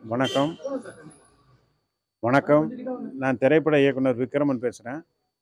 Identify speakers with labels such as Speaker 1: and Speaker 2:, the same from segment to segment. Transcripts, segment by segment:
Speaker 1: வணக்கம் வணக்கம் நான் திரைப்பட இயக்குனர் விக்ரமன் பேசுகிறேன்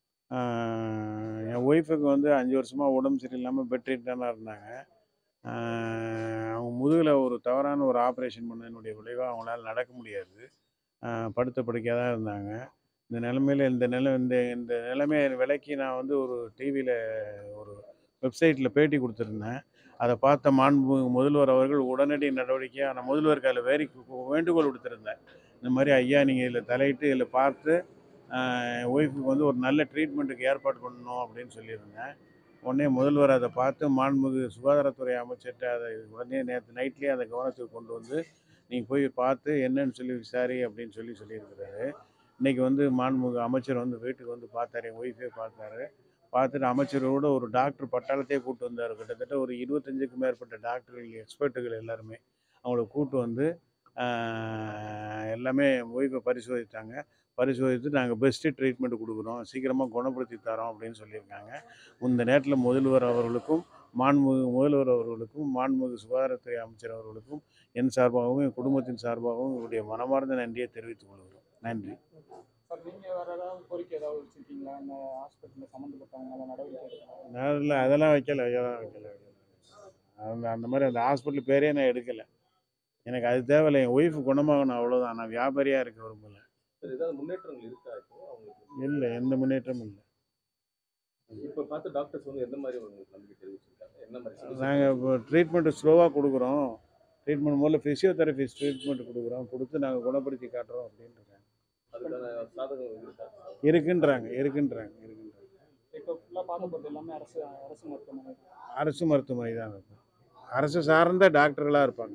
Speaker 1: என் ஒய்ஃபுக்கு வந்து அஞ்சு வருஷமாக உடம்பு சரியில்லாமல் பெட்ரீட்டனாக இருந்தாங்க ஆஹ் அவங்க முதுகில் ஒரு தவறான ஒரு ஆப்ரேஷன் பண்ணதனுடைய விளைவாக அவங்களால நடக்க முடியாது ஆஹ் படுத்த படுக்கையாக தான் இருந்தாங்க இந்த நிலமையில இந்த நிலை இந்த இந்த நிலைமையை விலைக்கு நான் வந்து ஒரு டிவியில் ஒரு வெப்சைட்டில் பேட்டி கொடுத்துருந்தேன் அதை பார்த்த மாண்பு முதல்வர் அவர்கள் உடனடி நடவடிக்கையாக நான் முதல்வருக்கு அதில் வேரி வேண்டுகோள் விடுத்திருந்தேன் இந்த மாதிரி ஐயா நீங்கள் இதில் தலையிட்டு இதில் பார்த்து ஒய்ஃபுக்கு வந்து ஒரு நல்ல ட்ரீட்மெண்ட்டுக்கு ஏற்பாடு பண்ணணும் அப்படின்னு சொல்லியிருந்தேன் உடனே முதல்வர் அதை பார்த்து மாண்புமிகு சுகாதாரத்துறை அமைச்சர்கிட்ட அதை உடனே நேற்று நைட்லேயே அதை கவனத்துக்கு கொண்டு வந்து நீங்கள் போய் பார்த்து என்னன்னு சொல்லி விசாரி அப்படின்னு சொல்லி சொல்லியிருக்கிறாரு இன்றைக்கி வந்து மாண்புமிகு அமைச்சர் வந்து வீட்டுக்கு வந்து பார்த்தாரு என் ஒய்ஃபே பார்த்தாரு பார்த்துட்டு அமைச்சரோட ஒரு டாக்டர் பட்டாளத்தையே கூட்டு வந்தார் கிட்டத்தட்ட ஒரு இருபத்தஞ்சுக்கும் மேற்பட்ட டாக்டர்கள் எக்ஸ்பர்ட்டுகள் எல்லாருமே அவங்கள கூட்டு வந்து ஆஹ், எல்லாமே ஒய்ஃபை பரிசோதித்தாங்க பரிசோதித்து நாங்கள் பெஸ்ட்டு ட்ரீட்மெண்ட் கொடுக்குறோம் சீக்கிரமாக குணப்படுத்தி தரோம் அப்படின்னு சொல்லியிருக்காங்க இந்த நேரத்தில் முதல்வர் அவர்களுக்கும் மாண்புமிகு முதல்வர் அவர்களுக்கும் மாண்புமிகு சுகாதாரத்துறை அமைச்சர் அவர்களுக்கும் என் சார்பாகவும் என் குடும்பத்தின் சார்பாகவும் என்னுடைய மனமார்ந்த நன்றியை தெரிவித்துக் கொள்கிறோம் நன்றி
Speaker 2: சார் நீங்க வேற ஏதாவது கோரிக்கை ஏதாவது வச்சிருக்கீங்களா இந்த ஹாஸ்பிட்டல்ல சம்மந்தப்பட்டவங்க மேல நடவடிக்கை எடுக்கலாம்
Speaker 1: நான் இல்லை அதெல்லாம் வைக்கல அதெல்லாம் வைக்கல அந்த அந்த மாதிரி அந்த ஹாஸ்பிட்டல் பேரே நான் எடுக்கலை எனக்கு அது தேவையில்லை என் ஒய்ஃபு குணமாகணும் அவ்வளோதான் நான் வியாபாரியாக இருக்க விரும்பல
Speaker 3: சார் ஏதாவது முன்னேற்றங்கள் இருக்கா இப்போ அவங்களுக்கு
Speaker 1: இல்லை எந்த முன்னேற்றமும் இல்லை
Speaker 3: இப்போ பார்த்து டாக்டர்ஸ் வந்து எந்த மாதிரி உங்களுக்கு நம்பிக்கை தெரிவிச்சிருக்காங்க என்ன மாதிரி சிகிச்சை
Speaker 1: நாங்கள் இப்போ ட்ரீட்மெண்ட்டு ஸ்லோவாக கொடுக்குறோம் ட்ரீட்மெண்ட் முதல்ல ஃபிசியோதெரபி ட்ரீட்மெண்ட் கொடுக்குறோம் கொடுத்து நாங்கள் குணப்படுத்தி காட்டுறோம் அப்படின்றாங்க
Speaker 3: அதுக்கான சாதகம் இருக்கா
Speaker 1: இருக்குன்றாங்க இருக்குன்றாங்க இருக்குன்றாங்க
Speaker 2: இப்போ ஃபுல்லா பார்க்க போறது எல்லாமே அரசு அரசு மருத்துவமனை
Speaker 1: அரசு மருத்துவமனை தான் இருக்கும் அரசு சார்ந்த டாக்டர்களாக இருப்பாங்க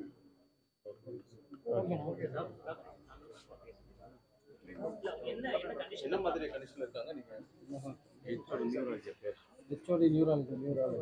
Speaker 3: என்ன மாதிரி கண்டிஷன்ல இருக்காங்க நீங்க
Speaker 2: ஹெச்ஓடி நியூராலஜி நியூராலஜி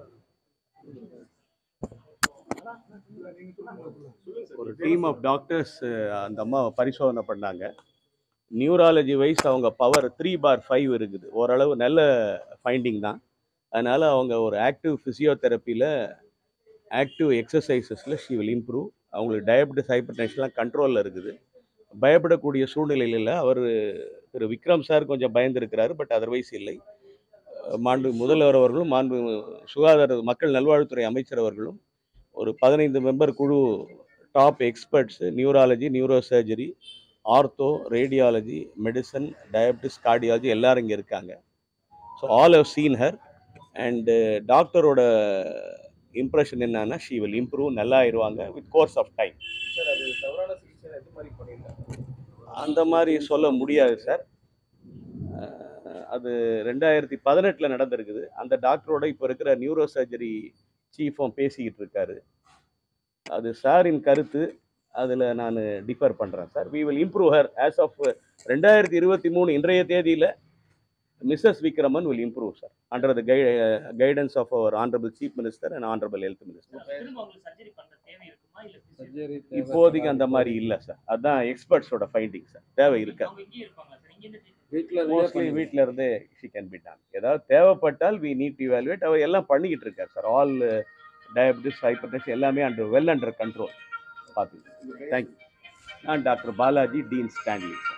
Speaker 4: ஒரு டீம் ஆஃப் டாக்டர்ஸ் அந்த அம்மா பரிசோதனை பண்ணாங்க நியூராலஜி வைஸ் அவங்க பவர் த்ரீ பார் ஃபைவ் இருக்குது ஓரளவு நல்ல ஃபைண்டிங் தான் அதனால் அவங்க ஒரு ஆக்டிவ் ஃபிசியோதெரப்பியில் ஆக்டிவ் எக்ஸசைசஸில் ஷி வில் இம்ப்ரூவ் அவங்களுக்கு டயபெட்டிஸ் ஹைப்பர் டென்ஷன்லாம் கண்ட்ரோலில் இருக்குது பயப்படக்கூடிய சூழ்நிலையில் இல்லை அவர் திரு விக்ரம் சார் கொஞ்சம் பயந்துருக்கிறாரு பட் அதர்வைஸ் இல்லை அஹ் மாண்பு முதல்வர் அவர்களும் மாண்பு சுகாதார மக்கள் நல்வாழ்வுத்துறை அமைச்சர் அவர்களும் ஒரு பதினைந்து மெம்பர் குழு top experts neurology neuro surgery ortho radiology medicine diabetes cardiology எல்லாரும் இங்கே இருக்காங்க so all have seen her and டாக்டரோட இம்ப்ரெஷன் என்னன்னா ஷீ வில் இம்ப்ரூவ் நல்லா ஆயிடுவாங்க with course of time
Speaker 3: sir அது தவறான சிகிச்சை எந்த மாதிரி பண்ணியிருக்காங்க
Speaker 4: அந்த மாதிரி சொல்ல முடியாது சார் அஹ் அது ரெண்டாயிரத்தி பதினெட்டில் நடந்திருக்குது அந்த டாக்டரோட இப்போ இருக்கிற நியூரோ சர்ஜரி சீஃபும் பேசிக்கிட்டு இருக்காரு அது சாரின் கருத்து அதில் நான் டிஃபர் பண்ணுறேன் sir we will improve her as of ரெண்டாயிரத்தி இருபத்தி மூணு இன்றைய தேதியில் Mrs Vikraman will improve sir under the gui guidance of அவர் honourable chief minister and honourable health minister
Speaker 5: திரும்ப அவங்களுக்கு சர்ஜரி பண்ற தேவை இருக்குமா இல்ல
Speaker 2: சர்ஜரி
Speaker 4: இப்போதைக்கு அந்த மாதிரி இல்லை சார் அதான் எக்ஸ்பர்ட்ஸோட ஃபைண்டிங் சார் தேவை இருக்கா
Speaker 5: அவங்க இங்கே இருப்பாங்க சார் இங்க இருந்து
Speaker 2: வீட்ல
Speaker 4: மோஸ்ட்லி வீட்டில் இருந்தே ஷி கேன் பி டான் ஏதாவது தேவைப்பட்டால் வி நீட் டு இவாலுவேட் அவர் எல்லாம் பண்ணிக்கிட்டு இருக்கார் சார் ஆல் டயபிட்டிஸ் ஹைப்பர்டென்ஷன் எல்லாமே அண்டர் வெல் அண்டர் கண்ட்ரோல் பார்த்துங்க தேங்க்யூ நான் doctor Balaji dean Stanley sir